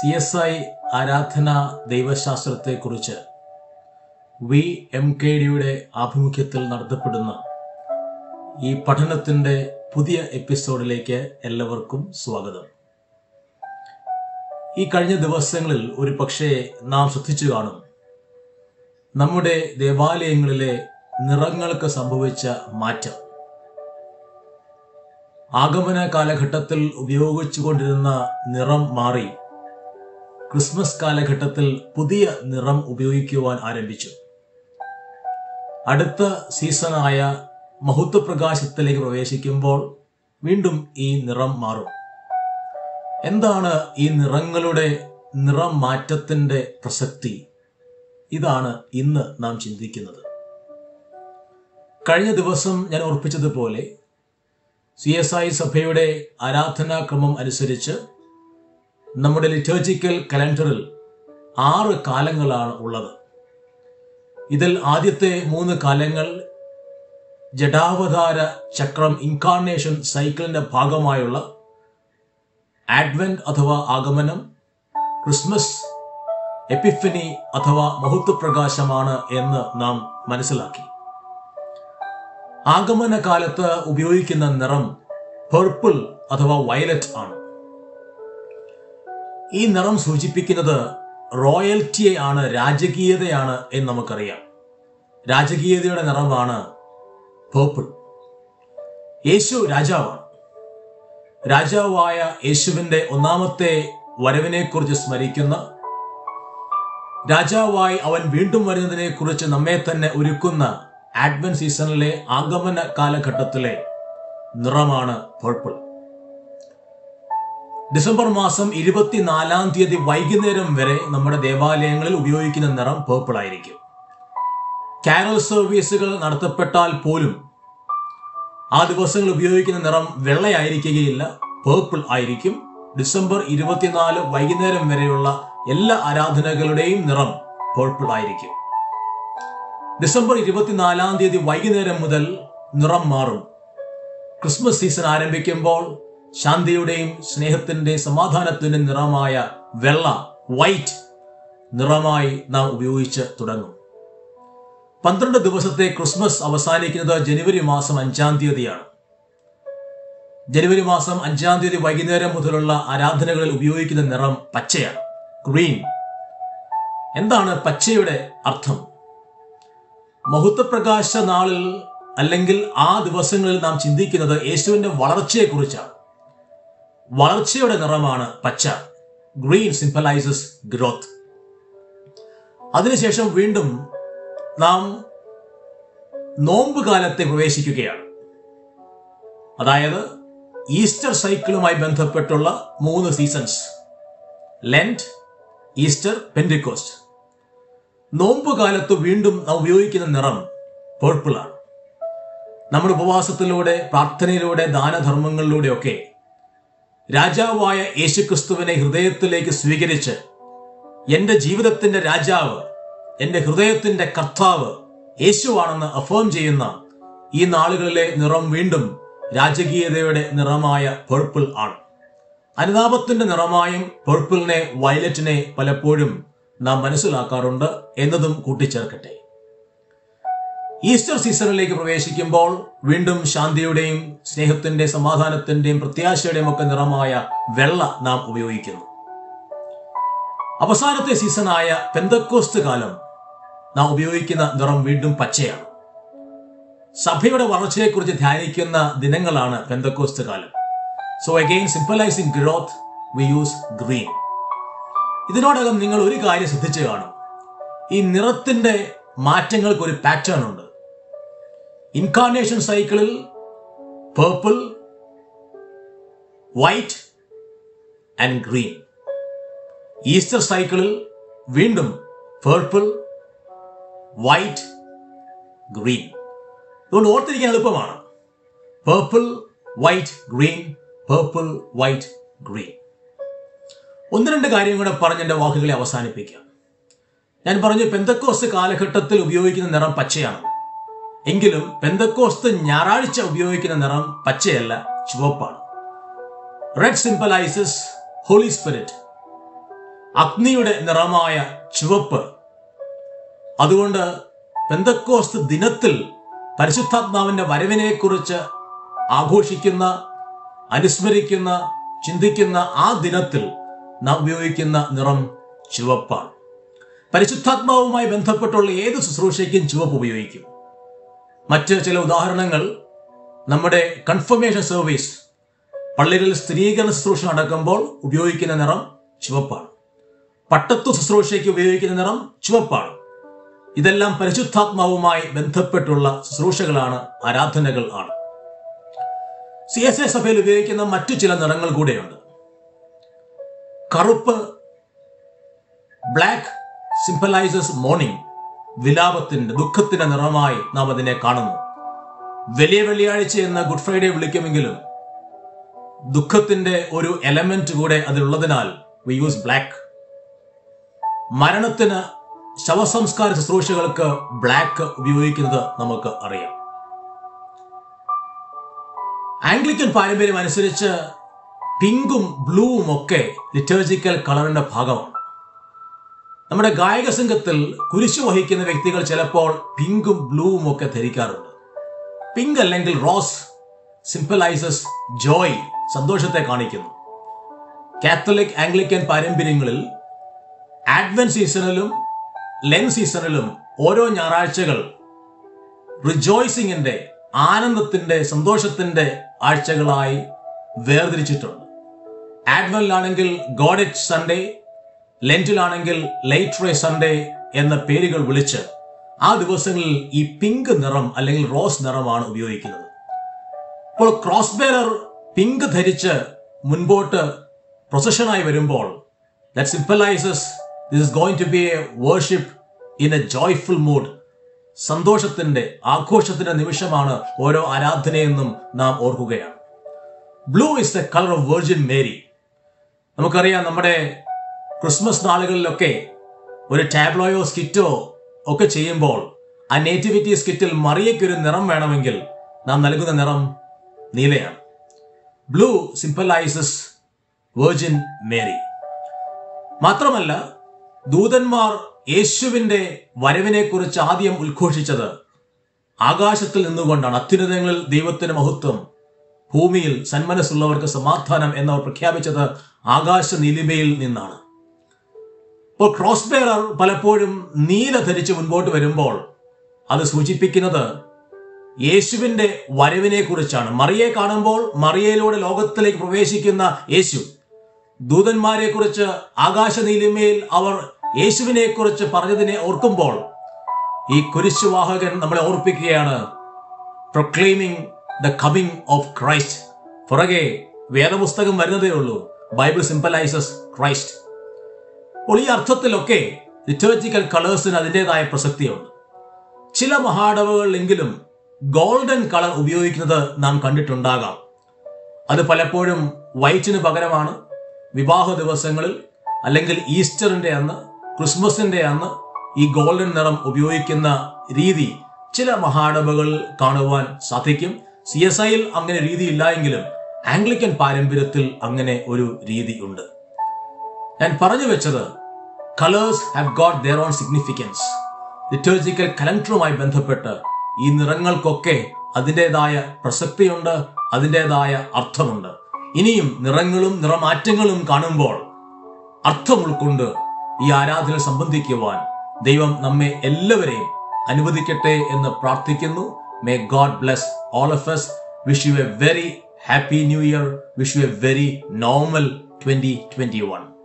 C S I ആരാധന ദൈവശാസ്ത്രത്തെക്കുറിച്ച് V M K ഡിയുടെ ആഭിമുഖ്യത്തിൽ നടത്തപ്പെടുന്ന ഈ പഠനത്തിൻ്റെ പുതിയ എപ്പിസോഡിലേക്ക് എല്ലാവർക്കും സ്വാഗതം ഈ കഴിഞ്ഞ ദിവസങ്ങളിൽ ഒരു പക്ഷേ നാം ശ്രദ്ധിച്ചു കാണും നമ്മുടെ ദേവാലയങ്ങളിലെ നിറങ്ങൾക്ക് സംഭവിച്ച മാറ്റം ആഗമന കാലഘട്ടത്തിൽ ഉപയോഗിച്ചുകൊണ്ടിരുന്ന നിറം മാറി ക്രിസ്മസ് കാലഘട്ടത്തിൽ പുതിയ നിറം ഉപയോഗിക്കുവാൻ ആരംഭിച്ചു അടുത്ത സീസണായ മഹത്വപ്രകാശത്തിലേക്ക് പ്രവേശിക്കുമ്പോൾ വീണ്ടും ഈ നിറം മാറും എന്താണ് ഈ നിറങ്ങളുടെ നിറം മാറ്റത്തിന്റെ പ്രസക്തി ഇതാണ് ഇന്ന് നാം ചിന്തിക്കുന്നത് കഴിഞ്ഞ ദിവസം ഞാൻ ഓർപ്പിച്ചതുപോലെ സി എസ് ഐ സഭയുടെ ആരാധനാക്രമം അനുസരിച്ച് നമ്മുടെ ലിറ്റേർജിക്കൽ കലണ്ടറിൽ ആറ് കാലങ്ങളാണ് ഉള്ളത് ഇതിൽ ആദ്യത്തെ മൂന്ന് കാലങ്ങൾ ജഡാവതാര ചക്രം ഇൻകാർണേഷൻ സൈക്കിളിന്റെ ഭാഗമായുള്ള ആഡ്വെന്റ് അഥവാ ആഗമനം ക്രിസ്മസ് എപ്പിഫനി അഥവാ മഹത്വപ്രകാശമാണ് എന്ന് നാം മനസ്സിലാക്കി ആഗമന കാലത്ത് ഉപയോഗിക്കുന്ന നിറം പർപ്പിൾ അഥവാ വയലറ്റ് ആണ് ഈ നിറം സൂചിപ്പിക്കുന്നത് റോയൽറ്റിയെ ആണ് രാജകീയതയാണ് എന്ന് നമുക്കറിയാം രാജകീയതയുടെ നിറമാണ് പേർപ്പിൾ യേശു രാജാവാണ് രാജാവായ യേശുവിന്റെ ഒന്നാമത്തെ വരവിനെക്കുറിച്ച് സ്മരിക്കുന്ന രാജാവായി അവൻ വീണ്ടും വരുന്നതിനെ കുറിച്ച് നമ്മെ തന്നെ ഒരുക്കുന്ന ആഡ്വൻ സീസണിലെ ആഗമന കാലഘട്ടത്തിലെ നിറമാണ് പർപ്പിൾ ഡിസംബർ മാസം ഇരുപത്തിനാലാം തീയതി വൈകുന്നേരം വരെ നമ്മുടെ ദേവാലയങ്ങളിൽ ഉപയോഗിക്കുന്ന നിറം പേർപ്പിൾ ആയിരിക്കും കാരൽ സർവീസുകൾ നടത്തപ്പെട്ടാൽ പോലും ആ ദിവസങ്ങൾ ഉപയോഗിക്കുന്ന നിറം വെള്ളയായിരിക്കുകയില്ല പേർപ്പിൾ ആയിരിക്കും ഡിസംബർ ഇരുപത്തിനാല് വൈകുന്നേരം വരെയുള്ള എല്ലാ ആരാധനകളുടെയും നിറം പേർപ്പിൾ ആയിരിക്കും ഡിസംബർ ഇരുപത്തിനാലാം തീയതി വൈകുന്നേരം മുതൽ നിറം മാറും ക്രിസ്മസ് സീസൺ ആരംഭിക്കുമ്പോൾ ശാന്തിയുടെയും സ്നേഹത്തിന്റെയും സമാധാനത്തിന്റെ നിറമായ വെള്ള വൈറ്റ് നിറമായി നാം ഉപയോഗിച്ച് തുടങ്ങും പന്ത്രണ്ട് ദിവസത്തെ ക്രിസ്മസ് അവസാനിക്കുന്നത് ജനുവരി മാസം അഞ്ചാം തീയതിയാണ് ജനുവരി മാസം അഞ്ചാം തീയതി വൈകുന്നേരം മുതലുള്ള ആരാധനകളിൽ ഉപയോഗിക്കുന്ന നിറം പച്ചയാണ് ഗ്രീൻ എന്താണ് പച്ചയുടെ അർത്ഥം മഹത്വപ്രകാശ നാളിൽ അല്ലെങ്കിൽ ആ ദിവസങ്ങളിൽ നാം ചിന്തിക്കുന്നത് യേശുവിന്റെ വളർച്ചയെക്കുറിച്ചാണ് വളർച്ചയുടെ നിറമാണ് പച്ച ഗ്രീൻ സിംപലൈസസ് ഗ്രോത്ത് അതിനുശേഷം വീണ്ടും നാം നോമ്പ് കാലത്തെ പ്രവേശിക്കുകയാണ് അതായത് ഈസ്റ്റർ സൈക്കിളുമായി ബന്ധപ്പെട്ടുള്ള മൂന്ന് സീസൺസ് ലെൻറ്റ് ഈസ്റ്റർ പെൻഡിക്കോസ്റ്റ് നോമ്പ് കാലത്ത് വീണ്ടും നാം ഉപയോഗിക്കുന്ന നിറം പേർപ്പിളാണ് നമ്മുടെ ഉപവാസത്തിലൂടെ പ്രാർത്ഥനയിലൂടെ ദാനധർമ്മങ്ങളിലൂടെയൊക്കെ രാജാവായ യേശുക്രിസ്തുവിനെ ഹൃദയത്തിലേക്ക് സ്വീകരിച്ച് എൻ്റെ ജീവിതത്തിന്റെ രാജാവ് എൻ്റെ ഹൃദയത്തിന്റെ കർത്താവ് യേശുവാണെന്ന് അഫേം ചെയ്യുന്ന ഈ നാളുകളിലെ നിറം വീണ്ടും രാജകീയതയുടെ നിറമായ പേർപ്പിൾ ആണ് അനുതാപത്തിന്റെ നിറമായും പേർപ്പിളിനെ വയലറ്റിനെ പലപ്പോഴും നാം മനസ്സിലാക്കാറുണ്ട് എന്നതും കൂട്ടിച്ചേർക്കട്ടെ ഈസ്റ്റർ സീസണിലേക്ക് പ്രവേശിക്കുമ്പോൾ വീണ്ടും ശാന്തിയുടെയും സ്നേഹത്തിന്റെ സമാധാനത്തിന്റെയും പ്രത്യാശയുടെയും ഒക്കെ നിറമായ വെള്ള നാം ഉപയോഗിക്കുന്നു അവസാനത്തെ സീസണായ പെന്തക്കോസ്റ്റ് കാലം നാം ഉപയോഗിക്കുന്ന നിറം വീണ്ടും പച്ചയാണ് സഭയുടെ വളർച്ചയെക്കുറിച്ച് ധ്യാനിക്കുന്ന ദിനങ്ങളാണ് പെന്തക്കോസ്റ്റ് കാലം so again symbolising growth we use green ഇതിനോടകം നിങ്ങൾ ഒരു കാര്യം ശ്രദ്ധിച്ചു കാണും ഈ നിറത്തിന്റെ മാറ്റങ്ങൾക്ക് ഒരു പാറ്റേൺ ഉണ്ട് ഇൻകാർണേഷൻ സൈക്കിളിൽ purple white and green Easter സൈക്കിളിൽ വീണ്ടും പേർപ്പിൾ വൈറ്റ് ഗ്രീൻ അതുകൊണ്ട് ഓർത്തിരിക്കാൻ എളുപ്പമാണ് purple white green purple white green ഒന്ന് രണ്ട് കാര്യം കൂടെ പറഞ്ഞ് എൻ്റെ വാക്കുകളെ അവസാനിപ്പിക്കാം ഞാൻ പറഞ്ഞു പെന്തക്കോസ്റ്റ് കാലഘട്ടത്തിൽ ഉപയോഗിക്കുന്ന നിറം പച്ചയാണ് എങ്കിലും പെന്തക്കോസ്ത് ഞായറാഴ്ച ഉപയോഗിക്കുന്ന നിറം പച്ചയല്ല ചുവപ്പാണ് റെഡ് സിംപലൈസസ് ഹോളി സ്പിരിറ്റ് അഗ്നിയുടെ നിറമായ ചുവപ്പ് അതുകൊണ്ട് പെന്തക്കോസ്ത് ദിനത്തിൽ പരിശുദ്ധാത്മാവിന്റെ വരവിനെക്കുറിച്ച് ആഘോഷിക്കുന്ന അനുസ്മരിക്കുന്ന ചിന്തിക്കുന്ന ആ ദിനത്തിൽ നാം ഉപയോഗിക്കുന്ന നിറം ചുവപ്പാണ് പരിശുദ്ധാത്മാവുമായി ബന്ധപ്പെട്ടുള്ള ഏത് ശുശ്രൂഷയ്ക്കും ചുവപ്പ് ഉപയോഗിക്കും മറ്റ് ചില ഉദാഹരണങ്ങൾ നമ്മുടെ കൺഫർമേഷൻ സർവീസ് പള്ളികളിൽ സ്ഥിരീകരണ ശുശ്രൂഷ നടക്കുമ്പോൾ ഉപയോഗിക്കുന്ന നിറം ചുവപ്പാണ് പട്ടത്വ ശുശ്രൂഷയ്ക്ക് ഉപയോഗിക്കുന്ന നിറം ചുവപ്പാണ് ഇതെല്ലാം പരിശുദ്ധാത്മാവുമായി ബന്ധപ്പെട്ടുള്ള ശുശ്രൂഷകളാണ് ആരാധനകൾ ആണ് സി എസ് എ സഭയിൽ ഉപയോഗിക്കുന്ന മറ്റു ചില നിറങ്ങൾ കൂടെയുണ്ട് കറുപ്പ് ബ്ലാക്ക് സിംപലൈസസ് മോർണിംഗ് വിലാപത്തിന്റെ ദുഃഖത്തിന്റെ നിറമായി നാം അതിനെ കാണുന്നു വലിയ വെള്ളിയാഴ്ച എന്ന് ഗുഡ് ഫ്രൈഡേ വിളിക്കുമെങ്കിലും ദുഃഖത്തിന്റെ ഒരു എലമെന്റ് കൂടെ അതിലുള്ളതിനാൽ വി യൂസ് ബ്ലാക്ക് മരണത്തിന് ശവസംസ്കാര ശുശ്രൂഷകൾക്ക് ബ്ലാക്ക് ഉപയോഗിക്കുന്നത് നമുക്ക് അറിയാം ആംഗ്ലിക്കൻ പാരമ്പര്യം അനുസരിച്ച് പിങ്കും ബ്ലൂവും ഒക്കെ ലിറ്റേർജിക്കൽ കളറിന്റെ ഭാഗമാണ് നമ്മുടെ ഗായക സംഘത്തിൽ കുരിശു വഹിക്കുന്ന വ്യക്തികൾ ചിലപ്പോൾ പിങ്കും ബ്ലൂവും ഒക്കെ ധരിക്കാറുണ്ട് പിങ്ക് അല്ലെങ്കിൽ റോസ് സിംപലൈസസ് ജോയ് സന്തോഷത്തെ കാണിക്കുന്നു കാത്തലിക് ആംഗ്ലിക്കൻ പാരമ്പര്യങ്ങളിൽ ആഡ്വൻ സീസണിലും ലെൻ സീസണിലും ഓരോ ഞായറാഴ്ചകൾ റിജോയ്സിങ്ങിന്റെ ആനന്ദത്തിന്റെ സന്തോഷത്തിന്റെ ആഴ്ചകളായി വേർതിരിച്ചിട്ടുണ്ട് ആഡ്വനിലാണെങ്കിൽ ഗോഡറ്റ് സൺഡേ ലെന്റിലാണെങ്കിൽ ലൈറ്റ് റേ സൺഡേ എന്ന പേരുകൾ വിളിച്ച് ആ ദിവസങ്ങളിൽ ഈ പിങ്ക് നിറം അല്ലെങ്കിൽ റോസ് നിറമാണ് ഉപയോഗിക്കുന്നത് ഇപ്പോൾ ക്രോസ് ബെയറർ പിങ്ക് ധരിച്ച് മുൻപോട്ട് പ്രൊസഷനായി വരുമ്പോൾ that symbolises this is going to be a worship in a joyful mood സന്തോഷത്തിന്റെ ആഘോഷത്തിന്റെ നിമിഷമാണ് ഓരോ ആരാധനയെന്നും നാം ഓർക്കുകയാണ് blue is the colour of Virgin Mary നമുക്കറിയാം നമ്മുടെ ക്രിസ്മസ് നാളുകളിലൊക്കെ ഒരു ടാബ്ലോയോ സ്കിറ്റോ ഒക്കെ ചെയ്യുമ്പോൾ ആ നേറ്റിവിറ്റി സ്കിറ്റിൽ മറിയയ്ക്ക് ഒരു നിറം വേണമെങ്കിൽ നാം നൽകുന്ന നിറം നീലയാണ് ബ്ലൂ സിംപലൈസസ് വെർജിൻ മേരി മാത്രമല്ല ദൂതന്മാർ യേശുവിന്റെ വരവിനെ കുറിച്ച് ആദ്യം ഉദ്ഘോഷിച്ചത് ആകാശത്തിൽ നിന്നുകൊണ്ടാണ് അത്യുന്നതങ്ങളിൽ ദൈവത്തിന് മഹത്വം ഭൂമിയിൽ സന്മനസ്സുള്ളവർക്ക് സമാധാനം എന്നവർ പ്രഖ്യാപിച്ചത് ആകാശ നീലിമയിൽ നിന്നാണ് ഇപ്പോൾ ക്രോസ് ബെയറർ പലപ്പോഴും നീല ധരിച്ച് മുൻപോട്ട് വരുമ്പോൾ അത് സൂചിപ്പിക്കുന്നത് യേശുവിന്റെ വരവിനെ കുറിച്ചാണ് മറിയെ കാണുമ്പോൾ മറിയയിലൂടെ ലോകത്തിലേക്ക് പ്രവേശിക്കുന്ന യേശു ദൂതന്മാരെ കുറിച്ച് ആകാശ നീലിമയിൽ അവർ യേശുവിനെ കുറിച്ച് പറഞ്ഞതിനെ ഓർക്കുമ്പോൾ ഈ കുരിശുവാഹകൻ നമ്മളെ ഓർപ്പിക്കുകയാണ് proclaiming the coming of Christ പുറകെ വേദപുസ്തകം വരുന്നതേ ഉള്ളൂ ബൈബിൾ സിംപലൈസസ് ക്രൈസ്റ്റ് അപ്പോൾ ഈ അർത്ഥത്തിലൊക്കെ ലിറ്റേർജിക്കൽ കളേഴ്സിന് അതിൻ്റെതായ പ്രസക്തിയുണ്ട് ചില മഹാടവുകളിലെങ്കിലും ഗോൾഡൻ കളർ ഉപയോഗിക്കുന്നത് നാം കണ്ടിട്ടുണ്ടാകാം അത് പലപ്പോഴും വൈറ്റിന് പകരമാണ് വിവാഹ ദിവസങ്ങളിൽ അല്ലെങ്കിൽ ഈസ്റ്ററിന്റെ അന്ന് ക്രിസ്മസിന്റെ അന്ന് ഈ ഗോൾഡൻ നിറം ഉപയോഗിക്കുന്ന രീതി ചില മഹാടബകൾ കാണുവാൻ സാധിക്കും സി എസ് ഐയിൽ അങ്ങനെ രീതി ഇല്ലായെങ്കിലും ആംഗ്ലിക്കൻ പാരമ്പര്യത്തിൽ അങ്ങനെ ഒരു രീതി ഉണ്ട് ഞാൻ പറഞ്ഞു വെച്ചത് colours have got their own significance liturgical കലണ്ടറുമായി ബന്ധപ്പെട്ട് ഈ നിറങ്ങൾക്കൊക്കെ അതിൻ്റെതായ പ്രസക്തിയുണ്ട് അതിൻ്റെതായ അർത്ഥമുണ്ട് ഇനിയും നിറങ്ങളും നിറമാറ്റങ്ങളും കാണുമ്പോൾ അർത്ഥം ഉൾക്കൊണ്ട് ഈ ആരാധന സംബന്ധിക്കുവാൻ ദൈവം നമ്മെ എല്ലാവരെയും അനുവദിക്കട്ടെ എന്ന് പ്രാർത്ഥിക്കുന്നു may God bless all of us wish you a very happy new year wish you a very normal twenty twenty one